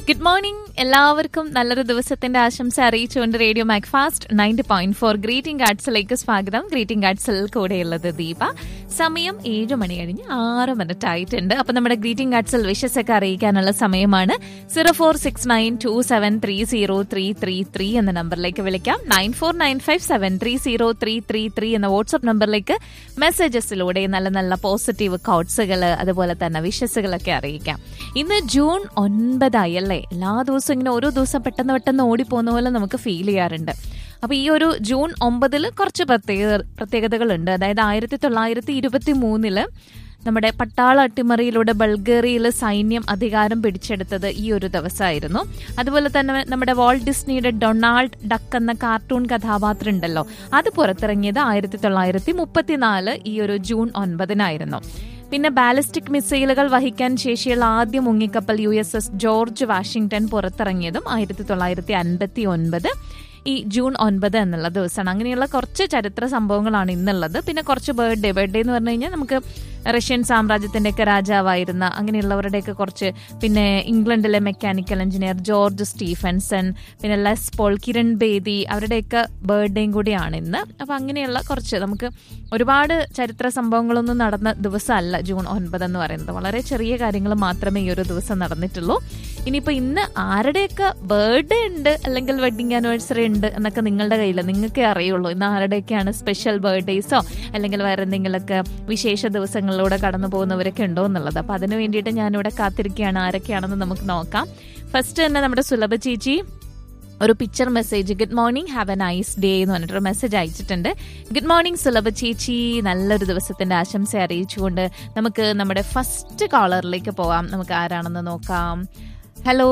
Good morning എല്ലാവർക്കും നല്ലൊരു ദിവസത്തിന്റെ ആശംസ അറിയിച്ചുകൊണ്ട് radio Macfast ninety point four greeting കാർഡ്സിലേക്ക് സ്വാഗതം ഗ്രീറ്റിംഗ് കാർഡ്സിൽ കൂടെയുള്ളത് ദീപ സമയം ഏഴ് മണി കഴിഞ്ഞ് ആറ് മിനിറ്റ് ആയിട്ടുണ്ട് അപ്പൊ നമ്മുടെ ഗ്രീറ്റിംഗ് കാർഡ്സിൽ വിഷസ് ഒക്കെ അറിയിക്കാനുള്ള സമയമാണ് zero four six nine two seven three zero three three three എന്ന നമ്പറിലേക്ക് വിളിക്കാം nine four nine five seven three zero three three three എന്ന വാട്സ്ആപ്പ് നമ്പറിലേക്ക് മെസ്സേജസിലൂടെ നല്ല നല്ല പോസിറ്റീവ് കോട്ട്സുകൾ അതുപോലെ തന്നെ വിഷസുകളൊക്കെ അറിയിക്കാം ഇന്ന് ജൂൺ ഒൻപതായി അല്ലേ എല്ലാ ദിവസവും ഇങ്ങനെ ഓരോ ദിവസം പെട്ടെന്ന് പെട്ടെന്ന് ഓടിപ്പോകുന്ന പോലെ നമുക്ക് ഫീൽ ചെയ്യാറുണ്ട് അപ്പൊ ഈ ഒരു ജൂൺ ഒമ്പതിൽ കുറച്ച് പ്രത്യേക പ്രത്യേകതകളുണ്ട് അതായത് ആയിരത്തി തൊള്ളായിരത്തി ഇരുപത്തി മൂന്നില് നമ്മുടെ പട്ടാള അട്ടിമറിയിലൂടെ ബൾഗേറിയയിൽ സൈന്യം അധികാരം പിടിച്ചെടുത്തത് ഈ ഒരു ദിവസമായിരുന്നു അതുപോലെ തന്നെ നമ്മുടെ വാൾട്ട് ഡിസ്നിയുടെ ഡൊണാൾഡ് ഡക്ക് എന്ന കാർട്ടൂൺ കഥാപാത്രം ഉണ്ടല്ലോ അത് പുറത്തിറങ്ങിയത് ആയിരത്തി തൊള്ളായിരത്തി മുപ്പത്തിനാല് ഈ ഒരു ജൂൺ ഒൻപതിനായിരുന്നു പിന്നെ ബാലിസ്റ്റിക് മിസൈലുകൾ വഹിക്കാൻ ശേഷിയുള്ള ആദ്യ മുങ്ങിക്കപ്പൽ U S S George Washington പുറത്തിറങ്ങിയതും ആയിരത്തി തൊള്ളായിരത്തി അൻപത്തി ഒൻപത് ഈ ജൂൺ ഒൻപത് എന്നുള്ള ദിവസമാണ് അങ്ങനെയുള്ള കുറച്ച് ചരിത്ര സംഭവങ്ങളാണ് ഇന്നുള്ളത് പിന്നെ കുറച്ച് ബർത്ത്ഡേ ബർത്ത്ഡേ എന്ന് പറഞ്ഞു കഴിഞ്ഞാൽ നമുക്ക് റഷ്യൻ സാമ്രാജ്യത്തിന്റെയൊക്കെ രാജാവായിരുന്ന അങ്ങനെയുള്ളവരുടെയൊക്കെ കുറച്ച് പിന്നെ ഇംഗ്ലണ്ടിലെ മെക്കാനിക്കൽ എഞ്ചിനീയർ ജോർജ് സ്റ്റീഫൻസൺ പിന്നെ ലെസ് പോൾ കിരൺ ബേദി അവരുടെയൊക്കെ ബർത്ത്ഡേയും കൂടിയാണ് ഇന്ന് അപ്പം അങ്ങനെയുള്ള കുറച്ച് നമുക്ക് ഒരുപാട് ചരിത്ര സംഭവങ്ങളൊന്നും നടന്ന ദിവസമല്ല ജൂൺ ഒൻപത് എന്ന് പറയുന്നത് വളരെ ചെറിയ കാര്യങ്ങൾ മാത്രമേ ഈ ഒരു ദിവസം നടന്നിട്ടുള്ളൂ ഇനിയിപ്പോൾ ഇന്ന് ആരുടെയൊക്കെ ബർത്ത്ഡേ ഉണ്ട് അല്ലെങ്കിൽ വെഡിങ് ആനിവേഴ്സറി ഉണ്ട് എന്നൊക്കെ നിങ്ങളുടെ കയ്യിൽ നിങ്ങൾക്കേ അറിയുള്ളൂ ഇന്ന് ആരുടെയൊക്കെയാണ് സ്പെഷ്യൽ ബർത്ത്ഡേസോ അല്ലെങ്കിൽ വേറെ എന്തെങ്കിലുമൊക്കെ വിശേഷ ദിവസങ്ങളിലൂടെ കടന്നു പോകുന്നവരൊക്കെ ഉണ്ടോ എന്നുള്ളത് അപ്പൊ അതിനു വേണ്ടിയിട്ട് ഞാനിവിടെ കാത്തിരിക്കുകയാണ് ആരൊക്കെയാണെന്ന് നമുക്ക് നോക്കാം ഫസ്റ്റ് തന്നെ നമ്മുടെ സുലഭ ചേച്ചി ഒരു picture message good morning have a nice day എന്ന് പറഞ്ഞിട്ടൊരു മെസ്സേജ് അയച്ചിട്ടുണ്ട് ഗുഡ് മോർണിംഗ് സുലഭ ചേച്ചി നല്ലൊരു ദിവസത്തിന്റെ ആശംസ അറിയിച്ചുകൊണ്ട് നമുക്ക് നമ്മുടെ ഫസ്റ്റ് കോളറിലേക്ക് പോവാം നമുക്ക് ആരാണെന്ന് നോക്കാം ഹലോ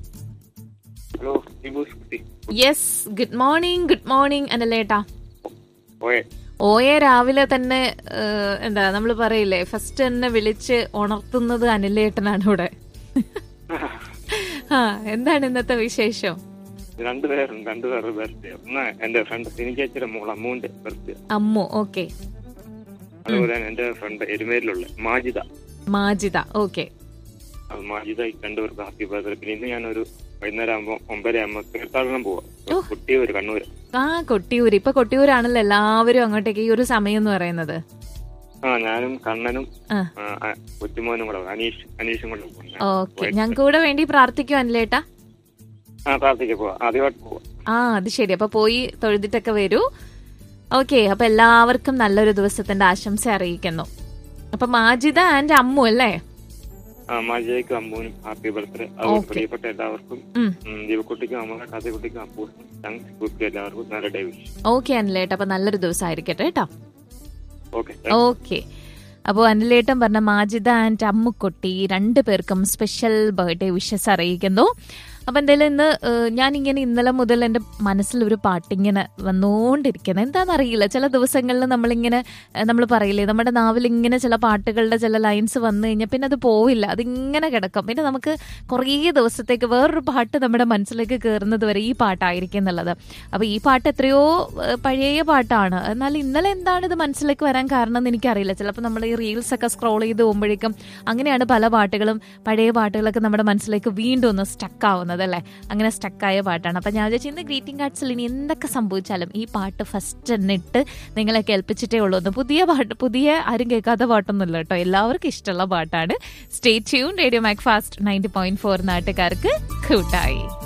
ഹലോ ഷിബൂസ് കുട്ടി yes good morning good morning അനലേട്ടാ ഓയെ ഓയെ രാവിലെ തന്നെ ഏഹ്, എന്താ നമ്മൾ പറയില്ലേ ഫസ്റ്റ് തന്നെ വിളിച്ച് ഉണർത്തുന്നത് അനിലേട്ടനാണ് ഇവിടെ ആ എന്താണ് ഇന്നത്തെ വിശേഷം രണ്ടുപേരുണ്ട് രണ്ടുപേരുടെ ബർത്ത്ഡേ ഒന്ന് എന്റെ ഫ്രണ്ട് സിനിക്കേച്ചിയുടെ മോൾ അമ്മുവിന്റെ ബർത്ത്ഡേ അമ്മു ഓക്കെ അതുപോലെ തന്നെ എന്റെ ഫ്രണ്ട് എരുമേലിലുള്ള മാജിദ മാജിദ ഓക്കെ അത് മാജിദ ഈ രണ്ടുപേർക്ക് ഹാപ്പി ബർത്ത്ഡേ പിന്നെ ഇന്ന് ഞാനൊരു വൈകുന്നേരം ആകുമ്പോ ഒമ്പര ആകുമ്പോ തീർത്ഥാടനം പോവാം കുട്ടിയൂര് കണ്ണൂര് ആ കൊട്ടിയൂര് ഇപ്പൊ കൊട്ടിയൂരാണല്ലോ എല്ലാവരും അങ്ങോട്ടേക്ക് ഈ ഒരു സമയം എന്ന് പറയുന്നത് ആ ഞാനും കണ്ണനും ആ. ആ, ആ, കൊച്ചുമോനും കൂടെ പോകും. അനീഷ് അനീഷും കൂടെ പോകും ഓക്കെ ഞങ്ങൾക്ക് കൂടെ വേണ്ടി പ്രാർത്ഥിക്കും അനിലേട്ടാ ആ പ്രാർത്ഥിക്കാൻ പോവാം ആദ്യമായിട്ട് പോവാം ആ അത് ശരി അപ്പൊ പോയി തൊഴുതിട്ടൊക്കെ വരൂ ഓക്കെ അപ്പൊ എല്ലാവർക്കും നല്ലൊരു ദിവസത്തിന്റെ ആശംസ അറിയിക്കുന്നു അപ്പൊ മാജിദ ആൻഡ് അമ്മു അല്ലേ ആ മാജിദയ്ക്കും അമ്മുവിനും ഹാപ്പി ബർത്ത്ഡേ അതുപോലെ Okay. പ്രിയപ്പെട്ട എല്ലാവർക്കും ഉം. ഉം, ദീപക്കുട്ടിക്കും അമ്മ കഥക്കുട്ടിക്കും അപ്പൂസിനും താങ്ക്സ് കുട്ടി എല്ലാവർക്കും നല്ല ഡേ വിഷ് ഓക്കെ അനിലേട്ട അപ്പൊ നല്ലൊരു ദിവസം ആയിരിക്കട്ടെ കേട്ടോ ഓക്കെ ഓക്കെ അപ്പോൾ അനിലേട്ടൻ പറഞ്ഞ മാജിദ ആൻഡ് അമ്മുക്കുട്ടി രണ്ടു പേർക്കും സ്പെഷ്യൽ ബർത്ത്ഡേ വിഷസ് അറിയിക്കുന്നു അപ്പൊ എന്തായാലും ഇന്ന് ഏഹ്, ഞാനിങ്ങനെ ഇന്നലെ മുതൽ എൻ്റെ മനസ്സിൽ ഒരു പാട്ടിങ്ങനെ വന്നുകൊണ്ടിരിക്കുന്നത് എന്താണെന്നറിയില്ല ചില ദിവസങ്ങളിൽ നമ്മളിങ്ങനെ നമ്മൾ പറയില്ലേ നമ്മുടെ നാവിൽ ഇങ്ങനെ ചില പാട്ടുകളുടെ ചില ലൈൻസ് വന്നു കഴിഞ്ഞാൽ പിന്നെ അത് പോവില്ല അതിങ്ങനെ കിടക്കും പിന്നെ നമുക്ക് കുറേ ദിവസത്തേക്ക് വേറൊരു പാട്ട് നമ്മുടെ മനസ്സിലേക്ക് കയറുന്നത് വരെ ഈ പാട്ടായിരിക്കും എന്നുള്ളത് അപ്പൊ ഈ പാട്ട് എത്രയോ ഏഹ്, പഴയ പാട്ടാണ് എന്നാൽ ഇന്നലെ എന്താണ് ഇത് മനസ്സിലേക്ക് വരാൻ കാരണം എന്ന് എനിക്കറിയില്ല ചിലപ്പോൾ നമ്മൾ ഈ റീൽസ് ഒക്കെ സ്ക്രോൾ ചെയ്ത് പോകുമ്പോഴേക്കും അങ്ങനെയാണ് പല പാട്ടുകളും പഴയ പാട്ടുകളൊക്കെ നമ്മുടെ മനസ്സിലേക്ക് വീണ്ടും ഒന്ന് സ്റ്റക്ക് ആവുന്നത് അല്ലേ അങ്ങനെ സ്റ്റക്കായ പാട്ടാണ് അപ്പൊ ഞാൻ വിചാരിച്ചു ഇന്ന് ഗ്രീറ്റിംഗ് കാർഡ്സിൽ ഇനി എന്തൊക്കെ സംഭവിച്ചാലും ഈ പാട്ട് ഫസ്റ്റ് തന്നെ ഇട്ട് നിങ്ങളെ കേൾപ്പിച്ചിട്ടേ ഉള്ളൂ ഒന്ന് പുതിയ പാട്ട് പുതിയ ആരും കേൾക്കാത്ത പാട്ടൊന്നുമില്ല കേട്ടോ എല്ലാവർക്കും ഇഷ്ടമുള്ള പാട്ടാണ് stay tune radio Mac fast ninety point four നാട്ടുകാർക്ക് കൂട്ടായി